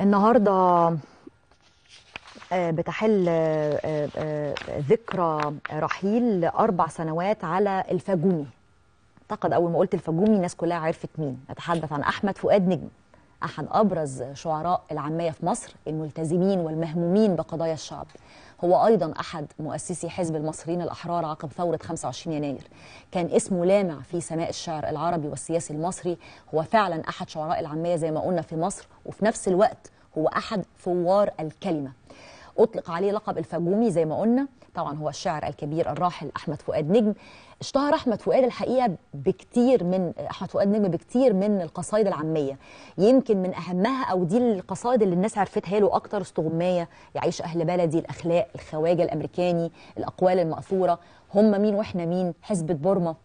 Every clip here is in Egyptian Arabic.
النهارده آه، بتحل آه، آه، ذكرى رحيل اربع سنوات على الفاجومي اعتقد اول ما قلت الفاجومي الناس كلها عرفت مين نتحدث عن احمد فؤاد نجم احد ابرز شعراء العاميه في مصر الملتزمين والمهمومين بقضايا الشعب هو ايضا احد مؤسسي حزب المصريين الاحرار عقب ثوره 25 يناير كان اسمه لامع في سماء الشعر العربي والسياسي المصري هو فعلا احد شعراء العاميه زي ما قلنا في مصر وفي نفس الوقت هو احد ثوار الكلمه اطلق عليه لقب الفاجومي زي ما قلنا طبعا هو الشاعر الكبير الراحل احمد فؤاد نجم اشتهر احمد فؤاد الحقيقه بكتير من احمد فؤاد نجم بكتير من القصائد العاميه يمكن من اهمها او دي القصائد اللي الناس عرفتها له اكتر استغمايه يعيش اهل بلدي الاخلاق الخواجه الامريكاني الاقوال الماثوره هم مين واحنا مين حزب بورما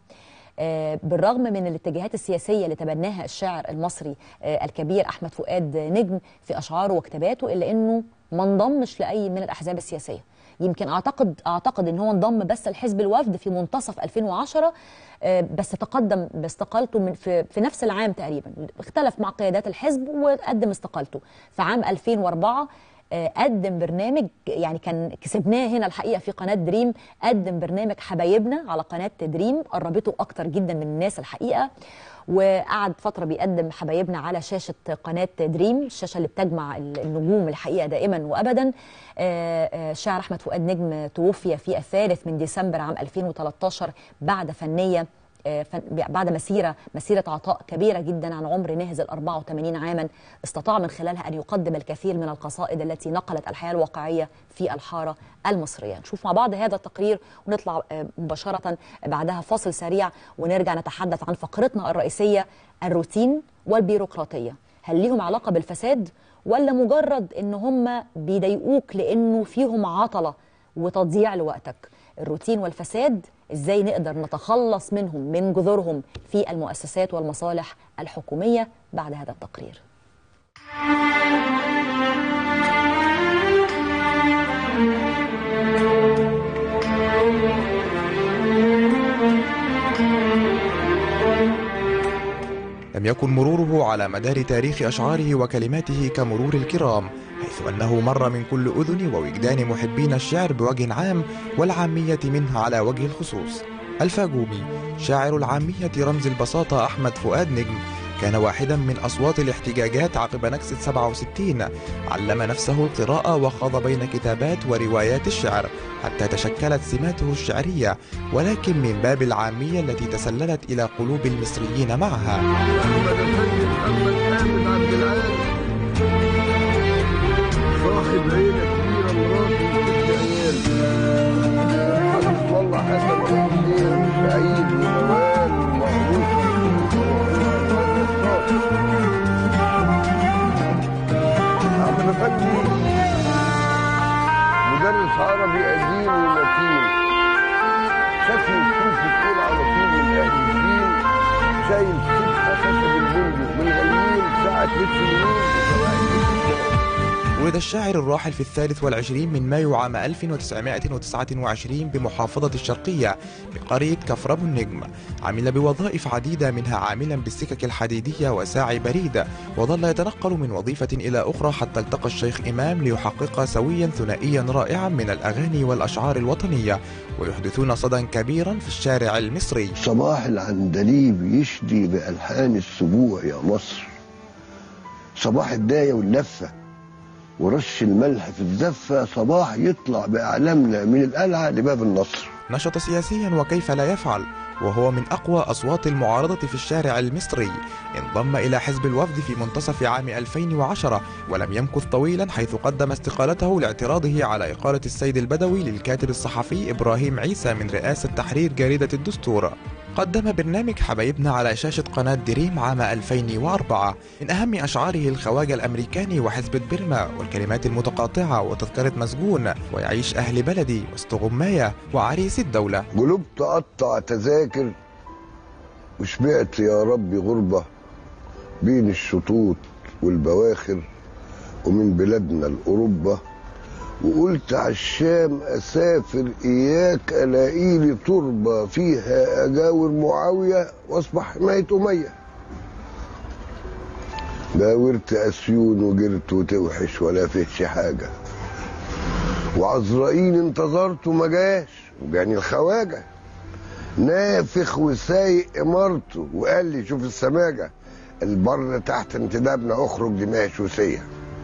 آه، بالرغم من الاتجاهات السياسيه اللي تبناها الشاعر المصري آه، الكبير احمد فؤاد نجم في اشعاره وكتاباته الا انه ما انضمش لاي من الاحزاب السياسيه يمكن اعتقد اعتقد ان هو انضم بس لحزب الوفد في منتصف 2010 آه، بس تقدم باستقالته من في, في نفس العام تقريبا اختلف مع قيادات الحزب وقدم استقالته في عام 2004 آه، قدم برنامج يعني كان كسبناه هنا الحقيقه في قناه دريم قدم برنامج حبايبنا على قناه دريم قربته اكتر جدا من الناس الحقيقه وقعد فتره بيقدم حبايبنا على شاشه قناه دريم الشاشه اللي بتجمع النجوم الحقيقه دائما وابدا آه، آه، الشاعر احمد فؤاد نجم توفي في الثالث من ديسمبر عام 2013 بعد فنيه آه، فن- بعد مسيرة مسيرة عطاء كبيرة جدا عن عمر ناهز ال 84 عاما استطاع من خلالها أن يقدم الكثير من القصائد التي نقلت الحياة الواقعية في الحارة المصرية نشوف مع بعض هذا التقرير ونطلع آه، مباشرة بعدها فاصل سريع ونرجع نتحدث عن فقرتنا الرئيسية الروتين والبيروقراطية هل ليهم علاقة بالفساد ولا مجرد ان هم بيضايقوك لانه فيهم عطلة وتضييع لوقتك الروتين والفساد ازاي نقدر نتخلص منهم من جذورهم في المؤسسات والمصالح الحكومية بعد هذا التقرير لم يكن مروره على مدار تاريخ أشعاره وكلماته كمرور الكرام حيث أنه مر من كل أذن ووجدان محبين الشعر بوجه عام والعامية منه على وجه الخصوص الفاجومي شاعر العامية رمز البساطة أحمد فؤاد نجم كان واحدا من أصوات الاحتجاجات عقب نكسة 67 علم نفسه القراءة وخاض بين كتابات وروايات الشعر حتى تشكلت سماته الشعرية ولكن من باب العامية التي تسللت إلى قلوب المصريين معها محمد الفني محمد حامد عبد العال صاحب عيلة كبيرة مراتي وست عيال حسب والله حسن وحسين وسعيد ونوال ومعروف عبد الفني مدرس عربي قديم ومتين شكله تشوف تقول على طول من اهل الدين شايل سبحة خشب البندق من غليل ساعة لبس اليمين وشواعي لبس ولد الشاعر الراحل في الثالث والعشرين من مايو عام 1929 بمحافظة الشرقية بقرية كفر أبو النجم عمل بوظائف عديدة منها عاملا بالسكك الحديدية وساعي بريد وظل يتنقل من وظيفة إلى أخرى حتى التقى الشيخ إمام ليحقق سويا ثنائيا رائعا من الأغاني والأشعار الوطنية ويحدثون صدى كبيرا في الشارع المصري صباح العندليب يشدي بألحان السبوع يا مصر صباح الداية واللفة ورش الملح في الزفة صباح يطلع بأعلامنا من القلعة لباب النصر نشط سياسيا وكيف لا يفعل وهو من أقوى أصوات المعارضة في الشارع المصري انضم إلى حزب الوفد في منتصف عام 2010 ولم يمكث طويلا حيث قدم استقالته لاعتراضه على إقالة السيد البدوي للكاتب الصحفي إبراهيم عيسى من رئاسة تحرير جريدة الدستور قدم برنامج حبايبنا على شاشة قناة دريم عام 2004 من أهم أشعاره الخواجة الأمريكاني وحزب بيرما والكلمات المتقاطعة وتذكرة مسجون ويعيش أهل بلدي واستغماية وعريس الدولة قلوب تقطع تذاكر وشبعت يا ربي غربة بين الشطوط والبواخر ومن بلادنا الأوروبا وقلت على الشام أسافر إياك ألاقيلي تربة فيها أجاور معاوية وأصبح حماية أمية باورت اسيون وجرت وتوحش ولا فيش حاجه وعزرائيل انتظرته ما جاش وجاني الخواجه نافخ وسايق امارته وقال لي شوف السماجه البر تحت انتدابنا اخرج دي مهشوسيه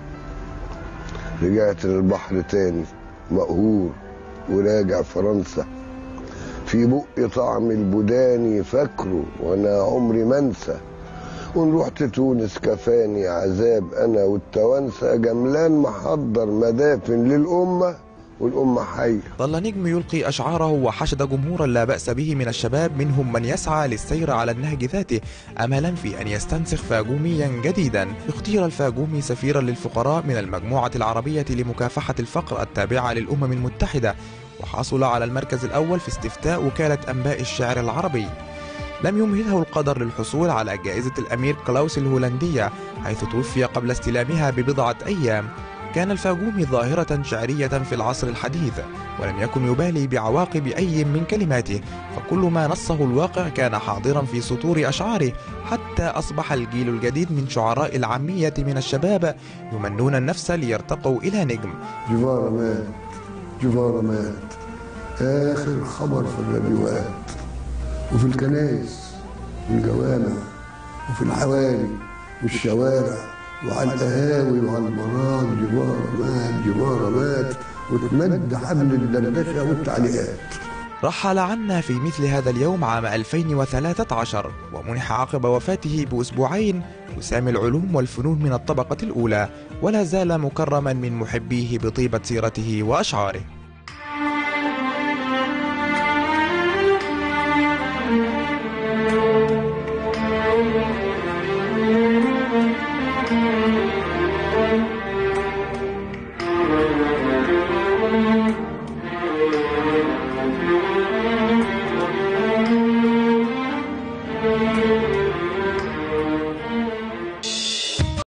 رجعت للبحر تاني مقهور وراجع فرنسا في بقي طعم البوداني فاكره وانا عمري ما انسى وان رحت تونس كفاني عذاب انا والتوانسه جملان محضر مدافن للامه والامه حيه ظل نجم يلقي أشعاره وحشد جمهورا لا بأس به من الشباب منهم من يسعى للسير على النهج ذاته أملا في أن يستنسخ فاجوميا جديدا اختير الفاجومي سفيرا للفقراء من المجموعة العربية لمكافحة الفقر التابعة للأمم المتحدة وحصل على المركز الأول في استفتاء وكالة أنباء الشعر العربي لم يمهله القدر للحصول على جائزة الأمير كلاوس الهولندية حيث توفي قبل استلامها ببضعة أيام كان الفاجومي ظاهرة شعرية في العصر الحديث ولم يكن يبالي بعواقب أي من كلماته فكل ما نصه الواقع كان حاضرا في سطور أشعاره حتى أصبح الجيل الجديد من شعراء العامية من الشباب يمنون النفس ليرتقوا إلى نجم جبارة مات جبارة مات آخر خبر في الراديوات وفي الكنائس والجوامع وفي الحواري والشوارع وعلى القهاوي وعلى المرات جبارة مات جبارة مات وتمد حبل الدردشة والتعليقات رحل عنا في مثل هذا اليوم عام 2013 ومنح عقب وفاته بأسبوعين وسام العلوم والفنون من الطبقة الأولى ولا زال مكرما من محبيه بطيبة سيرته وأشعاره